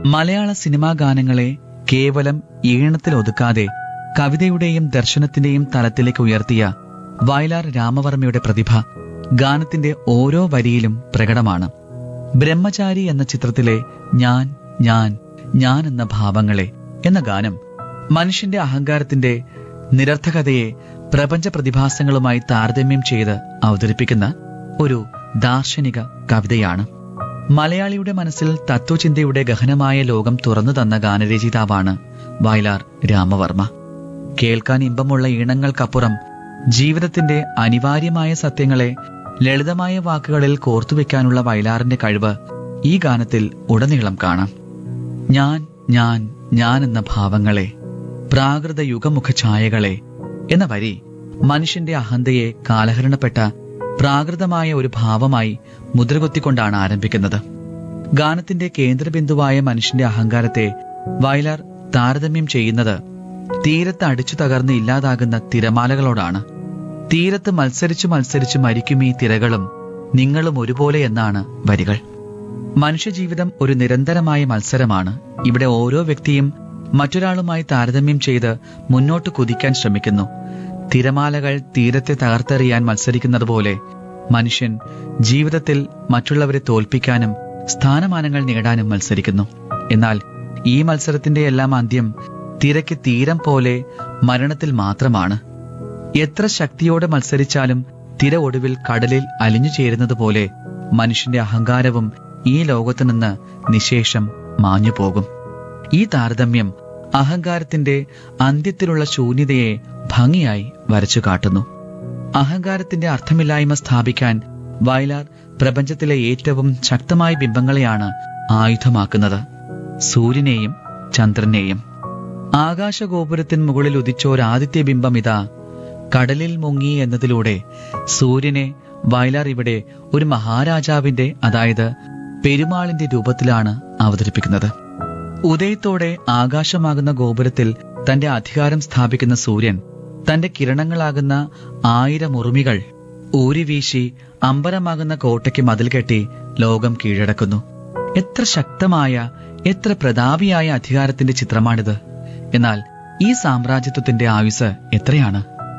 മലയാള സിനിമാ ഗാനങ്ങളെ കേവലം ഈണത്തിൽ ഒതുക്കാതെ കവിതയുടെയും ദർശനത്തിന്റെയും തലത്തിലേക്ക് ഉയർത്തിയ വയലാർ രാമവർമ്മയുടെ പ്രതിഭ ഗാനത്തിന്റെ ഓരോ വരിയിലും പ്രകടമാണ് ബ്രഹ്മചാരി എന്ന ചിത്രത്തിലെ ഞാൻ ഞാൻ ഞാൻ എന്ന ഭാവങ്ങളെ എന്ന ഗാനം മനുഷ്യന്റെ അഹങ്കാരത്തിന്റെ നിരർത്ഥകതയെ പ്രപഞ്ച പ്രതിഭാസങ്ങളുമായി താരതമ്യം ചെയ്ത് അവതരിപ്പിക്കുന്ന ഒരു ദാർശനിക കവിതയാണ് മലയാളിയുടെ മനസ്സിൽ തത്വചിന്തയുടെ ഗഹനമായ ലോകം തുറന്നു തന്ന ഗാനരചയിതാവാണ് വയലാർ രാമവർമ്മ കേൾക്കാൻ ഇമ്പമുള്ള ഈണങ്ങൾക്കപ്പുറം ജീവിതത്തിന്റെ അനിവാര്യമായ സത്യങ്ങളെ ലളിതമായ വാക്കുകളിൽ കോർത്തുവെക്കാനുള്ള വയലാറിന്റെ കഴിവ് ഈ ഗാനത്തിൽ ഉടനീളം കാണാം ഞാൻ ഞാൻ ഞാൻ എന്ന ഭാവങ്ങളെ പ്രാകൃത യുഗമുഖ ഛായകളെ എന്ന വരി മനുഷ്യന്റെ അഹന്തയെ കാലഹരണപ്പെട്ട പ്രാകൃതമായ ഒരു ഭാവമായി മുദ്രകുത്തിക്കൊണ്ടാണ് ആരംഭിക്കുന്നത് ഗാനത്തിന്റെ കേന്ദ്രബിന്ദുവായ മനുഷ്യന്റെ അഹങ്കാരത്തെ വയലാർ താരതമ്യം ചെയ്യുന്നത് തീരത്ത് അടിച്ചു തകർന്ന് ഇല്ലാതാകുന്ന തിരമാലകളോടാണ് തീരത്ത് മത്സരിച്ചു മത്സരിച്ചു മരിക്കും ഈ തിരകളും നിങ്ങളും ഒരുപോലെ എന്നാണ് വരികൾ മനുഷ്യജീവിതം ഒരു നിരന്തരമായ മത്സരമാണ് ഇവിടെ ഓരോ വ്യക്തിയും മറ്റൊരാളുമായി താരതമ്യം ചെയ്ത് മുന്നോട്ട് കുതിക്കാൻ ശ്രമിക്കുന്നു തിരമാലകൾ തീരത്തെ തകർത്തെറിയാൻ മത്സരിക്കുന്നത് പോലെ മനുഷ്യൻ ജീവിതത്തിൽ മറ്റുള്ളവരെ തോൽപ്പിക്കാനും സ്ഥാനമാനങ്ങൾ നേടാനും മത്സരിക്കുന്നു എന്നാൽ ഈ മത്സരത്തിന്റെ എല്ലാം അന്ത്യം തിരക്ക് തീരം പോലെ മരണത്തിൽ മാത്രമാണ് എത്ര ശക്തിയോടെ മത്സരിച്ചാലും തിര ഒടുവിൽ കടലിൽ അലിഞ്ഞു ചേരുന്നത് പോലെ മനുഷ്യന്റെ അഹങ്കാരവും ഈ ലോകത്തു നിന്ന് നിശേഷം മാഞ്ഞു പോകും ഈ താരതമ്യം അഹങ്കാരത്തിന്റെ അന്ത്യത്തിലുള്ള ശൂന്യതയെ ഭംഗിയായി വരച്ചു കാട്ടുന്നു അഹങ്കാരത്തിന്റെ അർത്ഥമില്ലായ്മ സ്ഥാപിക്കാൻ വയലാർ പ്രപഞ്ചത്തിലെ ഏറ്റവും ശക്തമായ ബിംബങ്ങളെയാണ് ആയുധമാക്കുന്നത് സൂര്യനെയും ചന്ദ്രനെയും ആകാശഗോപുരത്തിന് മുകളിൽ ഉദിച്ച ഒരു ആദിത്യ ബിംബം ഇതാ കടലിൽ മുങ്ങി എന്നതിലൂടെ സൂര്യനെ വയലാർ ഇവിടെ ഒരു മഹാരാജാവിന്റെ അതായത് പെരുമാളിന്റെ രൂപത്തിലാണ് അവതരിപ്പിക്കുന്നത് ഉദയത്തോടെ ആകാശമാകുന്ന ഗോപുരത്തിൽ തന്റെ അധികാരം സ്ഥാപിക്കുന്ന സൂര്യൻ തന്റെ കിരണങ്ങളാകുന്ന ആയിരം ഉറുമികൾ ഊരിവീശി അമ്പരമാകുന്ന കോട്ടയ്ക്ക് മതിൽ കെട്ടി ലോകം കീഴടക്കുന്നു എത്ര ശക്തമായ എത്ര പ്രതാപിയായ അധികാരത്തിന്റെ ചിത്രമാണിത് എന്നാൽ ഈ സാമ്രാജ്യത്വത്തിന്റെ ആയുസ് എത്രയാണ്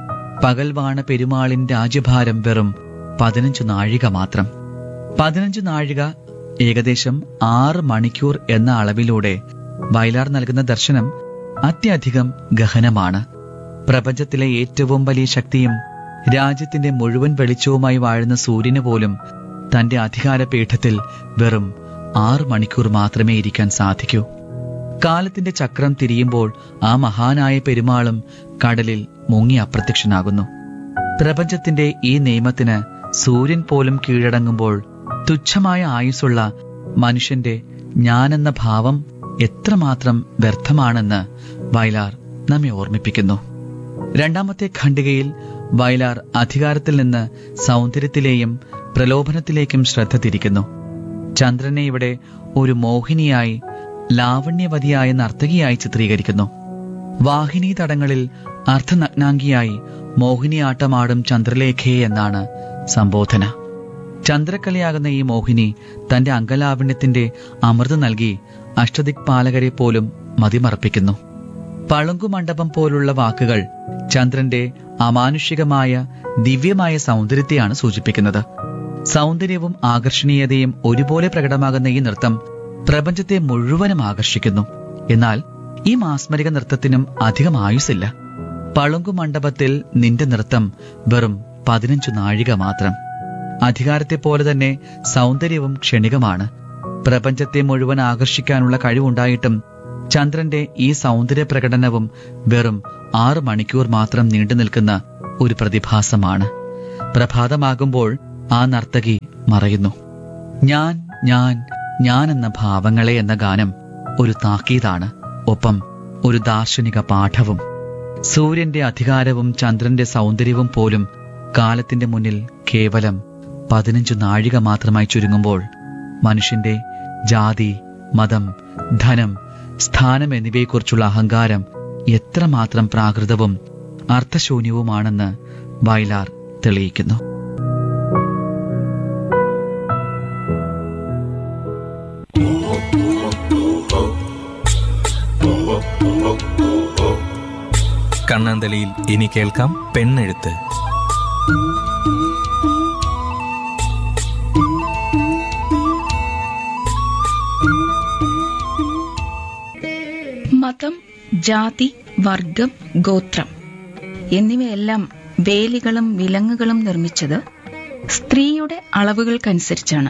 പകൽവാണ പെരുമാളിൻ രാജ്യഭാരം വെറും പതിനഞ്ചു നാഴിക മാത്രം പതിനഞ്ചു നാഴിക ഏകദേശം ആറ് മണിക്കൂർ എന്ന അളവിലൂടെ വയലാർ നൽകുന്ന ദർശനം അത്യധികം ഗഹനമാണ് പ്രപഞ്ചത്തിലെ ഏറ്റവും വലിയ ശക്തിയും രാജ്യത്തിന്റെ മുഴുവൻ വെളിച്ചവുമായി വാഴുന്ന സൂര്യന് പോലും തന്റെ അധികാരപീഠത്തിൽ വെറും ആറ് മണിക്കൂർ മാത്രമേ ഇരിക്കാൻ സാധിക്കൂ കാലത്തിന്റെ ചക്രം തിരിയുമ്പോൾ ആ മഹാനായ പെരുമാളും കടലിൽ മുങ്ങി അപ്രത്യക്ഷനാകുന്നു പ്രപഞ്ചത്തിന്റെ ഈ നിയമത്തിന് സൂര്യൻ പോലും കീഴടങ്ങുമ്പോൾ തുച്ഛമായ ആയുസ്സുള്ള മനുഷ്യന്റെ ഞാനെന്ന ഭാവം എത്രമാത്രം വ്യർത്ഥമാണെന്ന് വയലാർ നമ്മെ ഓർമ്മിപ്പിക്കുന്നു രണ്ടാമത്തെ ഖണ്ഡികയിൽ വയലാർ അധികാരത്തിൽ നിന്ന് സൗന്ദര്യത്തിലെയും പ്രലോഭനത്തിലേക്കും ശ്രദ്ധ തിരിക്കുന്നു ചന്ദ്രനെ ഇവിടെ ഒരു മോഹിനിയായി ലാവണ്യവതിയായ നർത്തകിയായി ചിത്രീകരിക്കുന്നു വാഹിനി തടങ്ങളിൽ അർദ്ധനഗ്നാംഗിയായി മോഹിനിയാട്ടമാടും ചന്ദ്രലേഖയെ എന്നാണ് സംബോധന ചന്ദ്രക്കലയാകുന്ന ഈ മോഹിനി തന്റെ അംഗലാവണ്യത്തിന്റെ അമൃത് നൽകി അഷ്ടദിക്പാലകരെ പോലും മതിമറപ്പിക്കുന്നു പളുങ്കുമണ്ഡപം പോലുള്ള വാക്കുകൾ ചന്ദ്രന്റെ അമാനുഷികമായ ദിവ്യമായ സൗന്ദര്യത്തെയാണ് സൂചിപ്പിക്കുന്നത് സൗന്ദര്യവും ആകർഷണീയതയും ഒരുപോലെ പ്രകടമാകുന്ന ഈ നൃത്തം പ്രപഞ്ചത്തെ മുഴുവനും ആകർഷിക്കുന്നു എന്നാൽ ഈ മാസ്മരിക നൃത്തത്തിനും അധികം ആയുസില്ല പളുങ്കു മണ്ഡപത്തിൽ നിന്റെ നൃത്തം വെറും പതിനഞ്ചു നാഴിക മാത്രം അധികാരത്തെ പോലെ തന്നെ സൗന്ദര്യവും ക്ഷണികമാണ് പ്രപഞ്ചത്തെ മുഴുവൻ ആകർഷിക്കാനുള്ള കഴിവുണ്ടായിട്ടും ചന്ദ്രന്റെ ഈ സൗന്ദര്യ പ്രകടനവും വെറും ആറ് മണിക്കൂർ മാത്രം നീണ്ടു നിൽക്കുന്ന ഒരു പ്രതിഭാസമാണ് പ്രഭാതമാകുമ്പോൾ ആ നർത്തകി മറയുന്നു ഞാൻ ഞാൻ ഞാൻ എന്ന ഭാവങ്ങളെ എന്ന ഗാനം ഒരു താക്കീതാണ് ഒപ്പം ഒരു ദാർശനിക പാഠവും സൂര്യന്റെ അധികാരവും ചന്ദ്രന്റെ സൗന്ദര്യവും പോലും കാലത്തിന്റെ മുന്നിൽ കേവലം പതിനഞ്ചു നാഴിക മാത്രമായി ചുരുങ്ങുമ്പോൾ മനുഷ്യന്റെ ജാതി മതം ധനം സ്ഥാനം എന്നിവയെക്കുറിച്ചുള്ള അഹങ്കാരം എത്രമാത്രം പ്രാകൃതവും അർത്ഥശൂന്യവുമാണെന്ന് വയലാർ തെളിയിക്കുന്നു ഗാനാന്തലിയിൽ ഇനി കേൾക്കാം പെണ്ണെഴുത്ത് മതം ജാതി വർഗം ഗോത്രം എന്നിവയെല്ലാം വേലികളും വിലങ്ങുകളും നിർമ്മിച്ചത് സ്ത്രീയുടെ അളവുകൾക്കനുസരിച്ചാണ്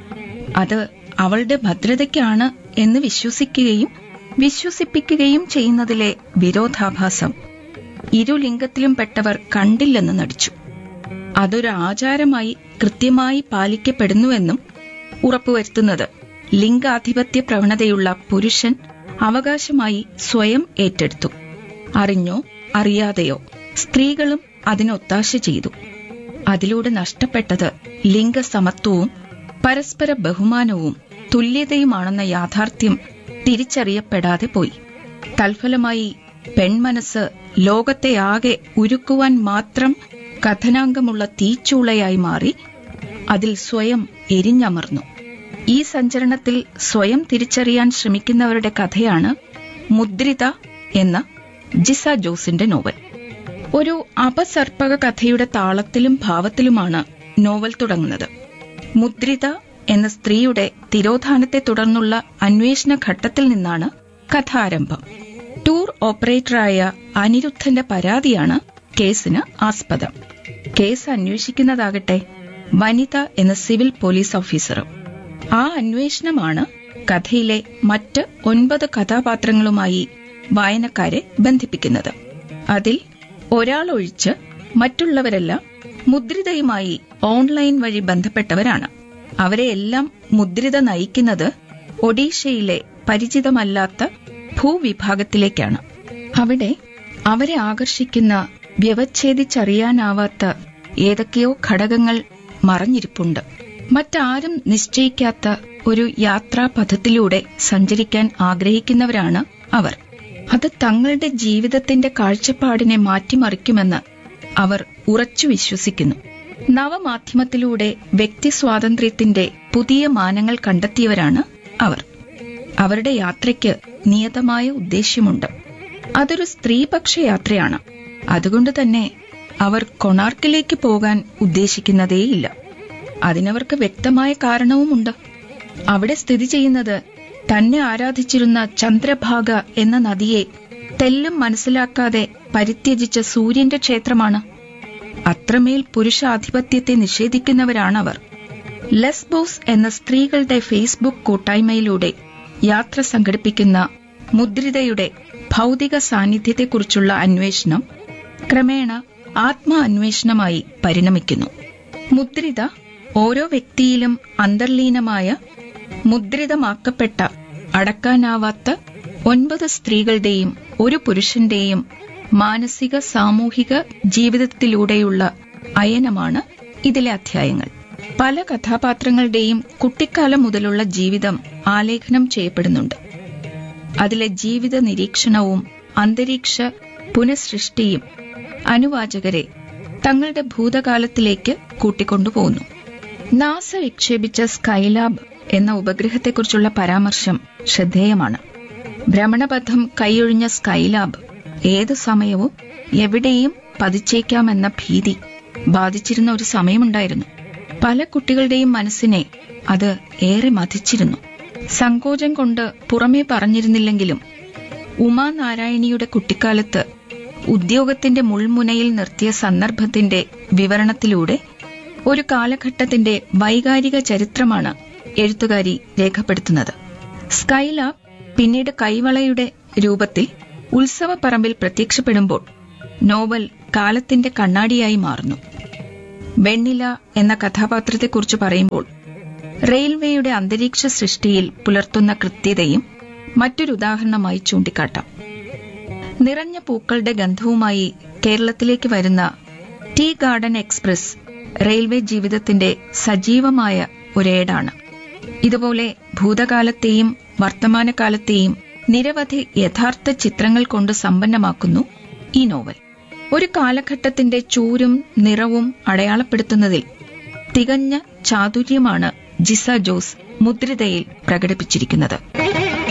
അത് അവളുടെ ഭദ്രതയ്ക്കാണ് എന്ന് വിശ്വസിക്കുകയും വിശ്വസിപ്പിക്കുകയും ചെയ്യുന്നതിലെ വിരോധാഭാസം ഇരുലിംഗത്തിലും പെട്ടവർ കണ്ടില്ലെന്ന് നടിച്ചു അതൊരു ആചാരമായി കൃത്യമായി പാലിക്കപ്പെടുന്നുവെന്നും ഉറപ്പുവരുത്തുന്നത് ലിംഗാധിപത്യ പ്രവണതയുള്ള പുരുഷൻ അവകാശമായി സ്വയം ഏറ്റെടുത്തു അറിഞ്ഞോ അറിയാതെയോ സ്ത്രീകളും അതിനൊത്താശ ചെയ്തു അതിലൂടെ നഷ്ടപ്പെട്ടത് ലിംഗസമത്വവും പരസ്പര ബഹുമാനവും തുല്യതയുമാണെന്ന യാഥാർത്ഥ്യം തിരിച്ചറിയപ്പെടാതെ പോയി തൽഫലമായി പെൺമനസ് ലോകത്തെയാകെ ഉരുക്കുവാൻ മാത്രം കഥനാങ്കമുള്ള തീച്ചൂളയായി മാറി അതിൽ സ്വയം എരിഞ്ഞമർന്നു ഈ സഞ്ചരണത്തിൽ സ്വയം തിരിച്ചറിയാൻ ശ്രമിക്കുന്നവരുടെ കഥയാണ് മുദ്രിത എന്ന ജിസ ജോസിന്റെ നോവൽ ഒരു അപസർപ്പക കഥയുടെ താളത്തിലും ഭാവത്തിലുമാണ് നോവൽ തുടങ്ങുന്നത് മുദ്രിത എന്ന സ്ത്രീയുടെ തിരോധാനത്തെ തുടർന്നുള്ള അന്വേഷണ ഘട്ടത്തിൽ നിന്നാണ് കഥാരംഭം ടൂർ ഓപ്പറേറ്ററായ അനിരുദ്ധന്റെ പരാതിയാണ് കേസിന് ആസ്പദം കേസ് അന്വേഷിക്കുന്നതാകട്ടെ വനിത എന്ന സിവിൽ പോലീസ് ഓഫീസറും ആ അന്വേഷണമാണ് കഥയിലെ മറ്റ് ഒൻപത് കഥാപാത്രങ്ങളുമായി വായനക്കാരെ ബന്ധിപ്പിക്കുന്നത് അതിൽ ഒരാളൊഴിച്ച് മറ്റുള്ളവരെല്ലാം മുദ്രിതയുമായി ഓൺലൈൻ വഴി ബന്ധപ്പെട്ടവരാണ് അവരെയെല്ലാം മുദ്രിത നയിക്കുന്നത് ഒഡീഷയിലെ പരിചിതമല്ലാത്ത ഭൂവിഭാഗത്തിലേക്കാണ് അവിടെ അവരെ ആകർഷിക്കുന്ന വ്യവച്ഛേദിച്ചറിയാനാവാത്ത ഏതൊക്കെയോ ഘടകങ്ങൾ മറഞ്ഞിരിപ്പുണ്ട് മറ്റാരും നിശ്ചയിക്കാത്ത ഒരു യാത്രാപഥത്തിലൂടെ സഞ്ചരിക്കാൻ ആഗ്രഹിക്കുന്നവരാണ് അവർ അത് തങ്ങളുടെ ജീവിതത്തിന്റെ കാഴ്ചപ്പാടിനെ മാറ്റിമറിക്കുമെന്ന് അവർ ഉറച്ചു വിശ്വസിക്കുന്നു നവമാധ്യമത്തിലൂടെ വ്യക്തി സ്വാതന്ത്ര്യത്തിന്റെ പുതിയ മാനങ്ങൾ കണ്ടെത്തിയവരാണ് അവർ അവരുടെ യാത്രയ്ക്ക് നിയതമായ ഉദ്ദേശ്യമുണ്ട് അതൊരു സ്ത്രീപക്ഷ യാത്രയാണ് അതുകൊണ്ട് തന്നെ അവർ കൊണാർക്കിലേക്ക് പോകാൻ ഉദ്ദേശിക്കുന്നതേയില്ല അതിനവർക്ക് വ്യക്തമായ കാരണവുമുണ്ട് അവിടെ സ്ഥിതി ചെയ്യുന്നത് തന്നെ ആരാധിച്ചിരുന്ന ചന്ദ്രഭാഗ എന്ന നദിയെ തെല്ലും മനസ്സിലാക്കാതെ പരിത്യജിച്ച സൂര്യന്റെ ക്ഷേത്രമാണ് അത്രമേൽ പുരുഷാധിപത്യത്തെ നിഷേധിക്കുന്നവരാണവർ ലെസ്ബോസ് എന്ന സ്ത്രീകളുടെ ഫേസ്ബുക്ക് കൂട്ടായ്മയിലൂടെ യാത്ര സംഘടിപ്പിക്കുന്ന മുദ്രിതയുടെ ഭൗതിക സാന്നിധ്യത്തെക്കുറിച്ചുള്ള അന്വേഷണം ക്രമേണ ആത്മ അന്വേഷണമായി പരിണമിക്കുന്നു മുദ്രിത ഓരോ വ്യക്തിയിലും അന്തർലീനമായ മുദ്രിതമാക്കപ്പെട്ട അടക്കാനാവാത്ത ഒൻപത് സ്ത്രീകളുടെയും ഒരു പുരുഷന്റെയും മാനസിക സാമൂഹിക ജീവിതത്തിലൂടെയുള്ള അയനമാണ് ഇതിലെ അധ്യായങ്ങൾ പല കഥാപാത്രങ്ങളുടെയും കുട്ടിക്കാലം മുതലുള്ള ജീവിതം ആലേഖനം ചെയ്യപ്പെടുന്നുണ്ട് അതിലെ ജീവിത നിരീക്ഷണവും അന്തരീക്ഷ പുനഃസൃഷ്ടിയും അനുവാചകരെ തങ്ങളുടെ ഭൂതകാലത്തിലേക്ക് കൂട്ടിക്കൊണ്ടുപോകുന്നു നാസ വിക്ഷേപിച്ച സ്കൈലാബ് എന്ന ഉപഗ്രഹത്തെക്കുറിച്ചുള്ള പരാമർശം ശ്രദ്ധേയമാണ് ഭ്രമണപഥം കൈയൊഴിഞ്ഞ സ്കൈലാബ് ഏതു സമയവും എവിടെയും പതിച്ചേക്കാമെന്ന ഭീതി ബാധിച്ചിരുന്ന ഒരു സമയമുണ്ടായിരുന്നു പല കുട്ടികളുടെയും മനസ്സിനെ അത് ഏറെ മതിച്ചിരുന്നു സങ്കോചം കൊണ്ട് പുറമേ പറഞ്ഞിരുന്നില്ലെങ്കിലും ഉമാനാരായണിയുടെ കുട്ടിക്കാലത്ത് ഉദ്യോഗത്തിന്റെ മുൾമുനയിൽ നിർത്തിയ സന്ദർഭത്തിന്റെ വിവരണത്തിലൂടെ ഒരു കാലഘട്ടത്തിന്റെ വൈകാരിക ചരിത്രമാണ് എഴുത്തുകാരി രേഖപ്പെടുത്തുന്നത് സ്കൈലാബ് പിന്നീട് കൈവളയുടെ രൂപത്തിൽ ഉത്സവപ്പറമ്പിൽ പ്രത്യക്ഷപ്പെടുമ്പോൾ നോവൽ കാലത്തിന്റെ കണ്ണാടിയായി മാറുന്നു വെണ്ണില എന്ന കഥാപാത്രത്തെക്കുറിച്ച് പറയുമ്പോൾ റെയിൽവേയുടെ അന്തരീക്ഷ സൃഷ്ടിയിൽ പുലർത്തുന്ന കൃത്യതയും മറ്റൊരു ഉദാഹരണമായി ചൂണ്ടിക്കാട്ടാം നിറഞ്ഞ പൂക്കളുടെ ഗന്ധവുമായി കേരളത്തിലേക്ക് വരുന്ന ടീ ഗാർഡൻ എക്സ്പ്രസ് റെയിൽവേ ജീവിതത്തിന്റെ സജീവമായ ഒരേടാണ് ഇതുപോലെ ഭൂതകാലത്തെയും വർത്തമാനകാലത്തെയും നിരവധി യഥാർത്ഥ ചിത്രങ്ങൾ കൊണ്ട് സമ്പന്നമാക്കുന്നു ഈ നോവൽ ഒരു കാലഘട്ടത്തിന്റെ ചൂരും നിറവും അടയാളപ്പെടുത്തുന്നതിൽ തികഞ്ഞ ചാതുര്യമാണ് ജിസ ജോസ് മുദ്രിതയിൽ പ്രകടിപ്പിച്ചിരിക്കുന്നത്